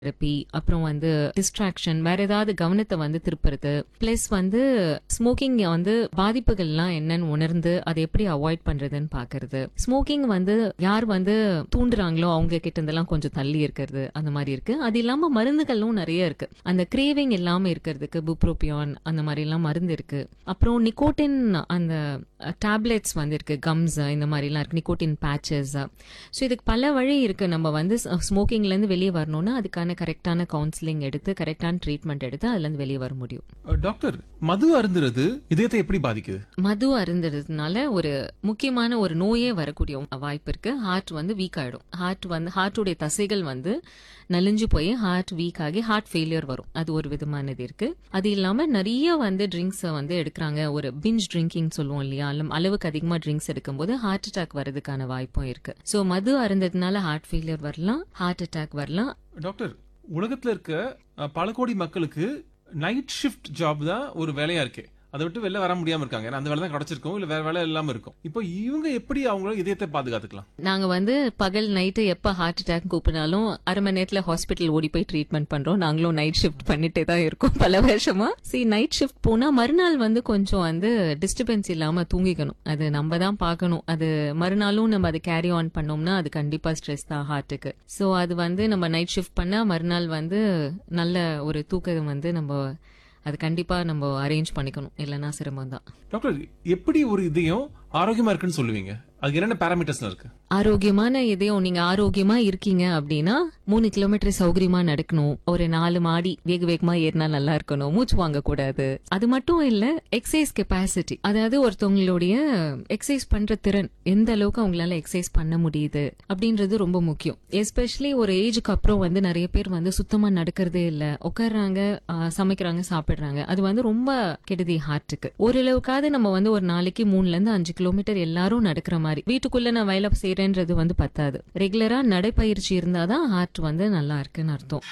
therapy அப்புறம் வந்து distraction வேற ஏதாவது கவனத்தை வந்து திருப்புறது பிளஸ் வந்து ஸ்மோக்கிங் வந்து பாதிப்புகள்லாம் என்னன்னு உணர்ந்து அதை எப்படி அவாய்ட் பண்றதுன்னு பாக்குறது ஸ்மோக்கிங் வந்து யார் வந்து தூண்டுறாங்களோ அவங்க கிட்ட இருந்தெல்லாம் கொஞ்சம் தள்ளி இருக்கிறது அந்த மாதிரி இருக்கு அது இல்லாம மருந்துகளும் நிறைய இருக்கு அந்த கிரேவிங் இல்லாம இருக்கிறதுக்கு புப்ரோபியான் அந்த மாதிரி எல்லாம் மருந்து இருக்கு அப்புறம் நிக்கோட்டின் அந்த டேப்லெட்ஸ் வந்து இருக்கு கம்ஸ் இந்த மாதிரி எல்லாம் இருக்கு நிக்கோட்டின் பேச்சஸ் ஸோ இதுக்கு பல வழி இருக்கு நம்ம வந்து ஸ்மோக்கிங்ல இருந்து வெளியே வரணும்னா அதுக்கான கரெக்டான கவுன்சிலிங் எடுத்து கரெக்டான ட்ரீட்மெண்ட் எடுத்து அதுல இருந்து வெளியே வர முடியும் அஹ், டாக்டர் மது அருந்துறது இதயத்தை எப்படி பாதிக்குது மது அருந்துறதுனால ஒரு முக்கியமான ஒரு நோயே வரக்கூடிய வாய்ப்பு இருக்கு ஹார்ட் வந்து வீக் ஆயிடும் ஹார்ட் வந்து ஹார்ட்டுடைய தசைகள் வந்து நலிஞ்சு போய் ஹார்ட் வீக் ஆகி ஹார்ட் ஃபெயிலியர் வரும் அது ஒரு விதமானது இருக்கு அது இல்லாம நிறைய வந்து ட்ரிங்க்ஸ் வந்து எடுக்கிறாங்க ஒரு பிஞ்ச் ட்ரிங்கிங் சொல்லுவோம் இல்லையா அல்ல அளவுக்கு அதிகமா ட்ரிங்க்ஸ் எடுக்கும்போது ஹார்ட் அட்டாக் வரதுக்கான வாய்ப்பும் இருக்கு சோ மது அருந்ததுனால ஹார்ட் ஃபெயிலியர் வரலாம் ஹார்ட் அட்டாக் வரலாம் டாக்டர் உலகத்துல இருக்க அஹ், பல கோடி மக்களுக்கு நைட் ஷிஃப்ட் ஜாப் தான் ஒரு வேலையா இருக்கு அதை விட்டு வெளில வர முடியாம இருக்காங்க ஏன்னா அந்த வேலை தான் கிடைச்சிருக்கும் இல்ல வேற வேலை இல்லாம இருக்கும் இப்போ இவங்க எப்படி அவங்களோட இதயத்தை பாதுகாத்துக்கலாம் நாங்க வந்து பகல் நைட்டு எப்ப ஹார்ட் அட்டாக் கூப்பினாலும் அரை மணி நேரத்துல ஹாஸ்பிட்டல் ஓடி போய் ட்ரீட்மெண்ட் பண்றோம் நாங்களும் நைட் ஷிஃப்ட் பண்ணிட்டே தான் இருக்கோம் பல வருஷமா சரி நைட் ஷிஃப்ட் போனா மறுநாள் வந்து கொஞ்சம் வந்து டிஸ்டர்பன்ஸ் இல்லாம தூங்கிக்கணும் அது நம்ம தான் பார்க்கணும் அது மறுநாளும் நம்ம அதை கேரி ஆன் பண்ணோம்னா அது கண்டிப்பா ஸ்ட்ரெஸ் தான் ஹார்ட்டுக்கு சோ அது வந்து நம்ம நைட் ஷிஃப்ட் பண்ணா மறுநாள் வந்து நல்ல ஒரு தூக்கம் வந்து நம்ம அது கண்டிப்பா நம்ம அரேஞ்ச் பண்ணிக்கணும் இல்லைன்னா சிரமம் தான் டாக்டர் எப்படி ஒரு இதயம் ஆரோக்கியமா இருக்குன்னு சொல்லுவீங்க அதுக்கு என்னென்ன பேராமீட்டர்ஸ் இருக்கு ஆரோக்கியமான இதயம் நீங்க ஆரோக்கியமா இருக்கீங்க அப்படின்னா மூணு கிலோமீட்டர் சௌகரியமா நடக்கணும் ஒரு நாலு மாடி வேக வேகமா ஏறினா நல்லா இருக்கணும் மூச்சு வாங்க கூடாது அது மட்டும் இல்ல எக்ஸசைஸ் கெப்பாசிட்டி அதாவது ஒருத்தவங்களுடைய எக்ஸசைஸ் பண்ற திறன் எந்த அளவுக்கு அவங்களால எக்ஸசைஸ் பண்ண முடியுது அப்படின்றது ரொம்ப முக்கியம் எஸ்பெஷலி ஒரு ஏஜுக்கு அப்புறம் வந்து நிறைய பேர் வந்து சுத்தமா நடக்கிறதே இல்ல உட்கார்றாங்க ஆ, சமைக்கிறாங்க சாப்பிடுறாங்க அது வந்து ரொம்ப கெடுதி ஹார்ட்டுக்கு ஓரளவுக்காவது நம்ம வந்து ஒரு நாளைக்கு மூணுல இருந்து அஞ்சு கிலோமீட்டர் எல்லாரும் நடக்கிற மாதிரி வீட்டுக்குள்ள நான் வேலை செய்யறேன்றது வந்து பத்தாது ரெகுலரா நடைப்பயிற்சி இருந்தாதான் ஹார்ட் வந்து நல்லா இருக்குன்னு அர்த்தம்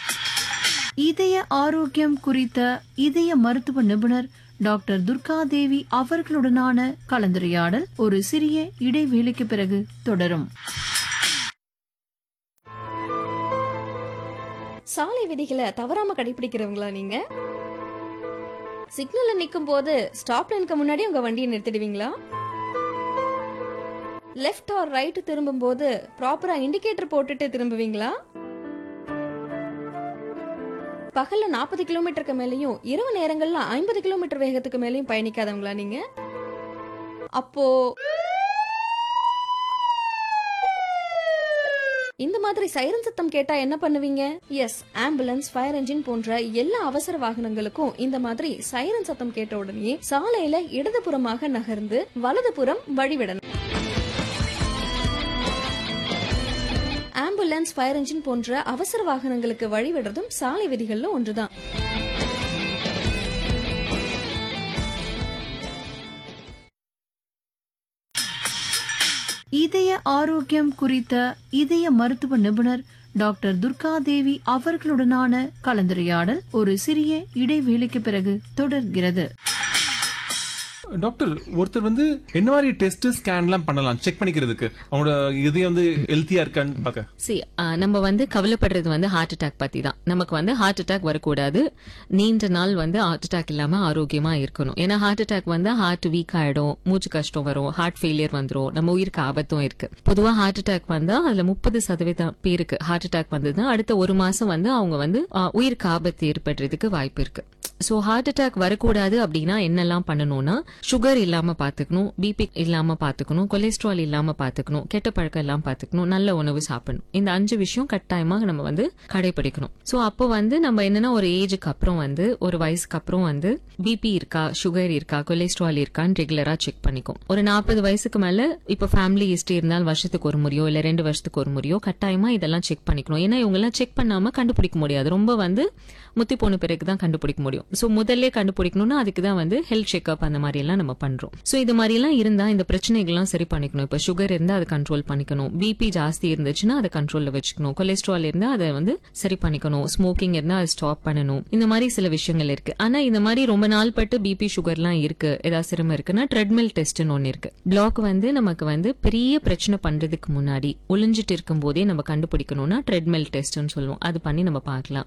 இதய ஆரோக்கியம் குறித்த இதய மருத்துவ நிபுணர் டாக்டர் துர்கா தேவி அவர்களுடனான கலந்துரையாடல் ஒரு சிறிய இடைவேளைக்கு பிறகு தொடரும் சாலை விதிகளை தவறாம கடைபிடிக்கிறவங்களா நீங்க சிக்னல்ல நிக்கும் போது ஸ்டாப் லைனுக்கு முன்னாடி உங்க வண்டியை நிறுத்திடுவீங்களா லெஃப்ட் ஆர் ரைட் திரும்பும் போது ப்ராப்பரா இண்டிகேட்டர் போட்டுட்டு திரும்புவீங்களா பகல்ல நாற்பது கிலோமீட்டருக்கு மேலயும் இரவு நேரங்கள்ல ஐம்பது கிலோமீட்டர் வேகத்துக்கு மேலயும் பயணிக்காதவங்களா நீங்க அப்போ இந்த மாதிரி சைரன் சத்தம் கேட்டா என்ன பண்ணுவீங்க எஸ் ஆம்புலன்ஸ் ஃபயர் என்ஜின் போன்ற எல்லா அவசர வாகனங்களுக்கும் இந்த மாதிரி சைரன் சத்தம் கேட்ட உடனே சாலையில இடதுபுறமாக நகர்ந்து வலதுபுறம் வழிவிடணும் ஆம்புலன்ஸ் ஃபயர் என்ஜின் போன்ற அவசர வாகனங்களுக்கு வழிவிடுறதும் சாலை விதிகள்ல ஒன்றுதான் இதய ஆரோக்கியம் குறித்த இதய மருத்துவ நிபுணர் டாக்டர் துர்கா தேவி அவர்களுடனான கலந்துரையாடல் ஒரு சிறிய இடைவேளைக்கு பிறகு தொடர்கிறது டாக்டர் ஒருத்தர் வந்து என்ன மாதிரி டெஸ்ட் ஸ்கேன்லாம் பண்ணலாம் செக் பண்ணிக்கிறதுக்கு அவங்களோட இதயம் வந்து ஹெல்த்தியா இருக்கான்னு பார்க்க சி நம்ம வந்து கவலைப்படுறது வந்து ஹார்ட் அட்டாக் பத்தி தான் நமக்கு வந்து ஹார்ட் அட்டாக் வரக்கூடாது நீண்ட நாள் வந்து ஹார்ட் அட்டாக் இல்லாம ஆரோக்கியமா இருக்கணும் ஏன்னா ஹார்ட் அட்டாக் வந்து ஹார்ட் வீக் ஆயிடும் மூச்சு கஷ்டம் வரும் ஹார்ட் ஃபெயிலியர் வந்துரும் நம்ம உயிருக்கு ஆபத்தும் இருக்கு பொதுவா ஹார்ட் அட்டாக் வந்தா அதுல முப்பது சதவீதம் பேருக்கு ஹார்ட் அட்டாக் வந்ததுன்னா அடுத்த ஒரு மாசம் வந்து அவங்க வந்து ஆ, உயிருக்கு ஆபத்து ஏற்படுறதுக்கு வாய்ப்பு இருக்கு சோ ஹார்ட் அட்டாக் வரக்கூடாது அப்படின்னா என்னெல்லாம் பண்ணணும்னா சுகர் இல்லாம பாத்துக்கணும் பிபி இல்லாம பாத்துக்கணும் கொலஸ்ட்ரால் இல்லாம பாத்துக்கணும் கெட்ட பழக்கம் எல்லாம் பாத்துக்கணும் நல்ல உணவு சாப்பிடணும் இந்த அஞ்சு விஷயம் கட்டாயமா நம்ம வந்து கடைபிடிக்கணும் சோ அப்போ வந்து நம்ம என்னன்னா ஒரு ஏஜுக்கு அப்புறம் வந்து ஒரு வயசுக்கு அப்புறம் வந்து பிபி இருக்கா சுகர் இருக்கா கொலஸ்ட்ரால் இருக்கான்னு ரெகுலரா செக் பண்ணிக்கும் ஒரு நாற்பது வயசுக்கு மேல இப்ப ஃபேமிலி ஹிஸ்டரி இருந்தால் வருஷத்துக்கு ஒரு முறையோ இல்ல ரெண்டு வருஷத்துக்கு ஒரு முறையோ கட்டாயமா இதெல்லாம் செக் பண்ணிக்கணும் ஏன்னா இவங்க எல்லாம் செக் பண்ணாம கண்டுபிடிக்க முடியாது ரொம்ப வந்து முத்தி போன பிறகு தான் கண்டுபிடிக்க முடியும் சோ முதல்ல கண்டுபிடிக்கணும்னா அதுக்கு தான் வந்து ஹெல்த் செக்அப் அந்த மாதிரி எல்லாம் நம்ம பண்றோம் சோ இது மாதிரி எல்லாம் இருந்தா இந்த பிரச்சனைகள்லாம் சரி பண்ணிக்கணும் இப்ப சுகர் இருந்தா அதை கண்ட்ரோல் பண்ணிக்கணும் பிபி ஜாஸ்தி இருந்துச்சுன்னா அதை கண்ட்ரோல்ல வச்சுக்கணும் கொலஸ்ட்ரால் இருந்தா அதை வந்து சரி பண்ணிக்கணும் ஸ்மோக்கிங் இருந்தா அதை ஸ்டாப் பண்ணணும் இந்த மாதிரி சில விஷயங்கள் இருக்கு ஆனா இந்த மாதிரி ரொம்ப நாள் பட்டு பிபி சுகர்லாம் இருக்கு ஏதாவது சிரமம் இருக்குன்னா ட்ரெட்மில் டெஸ்ட்னு ஒன்னு இருக்கு பிளாக் வந்து நமக்கு வந்து பெரிய பிரச்சனை பண்றதுக்கு முன்னாடி ஒளிஞ்சிட்டு இருக்கும் போதே நம்ம கண்டுபிடிக்கணும்னா ட்ரெட்மில் டெஸ்ட்னு சொல்லுவோம் அது பண்ணி நம்ம பார்க்கலாம்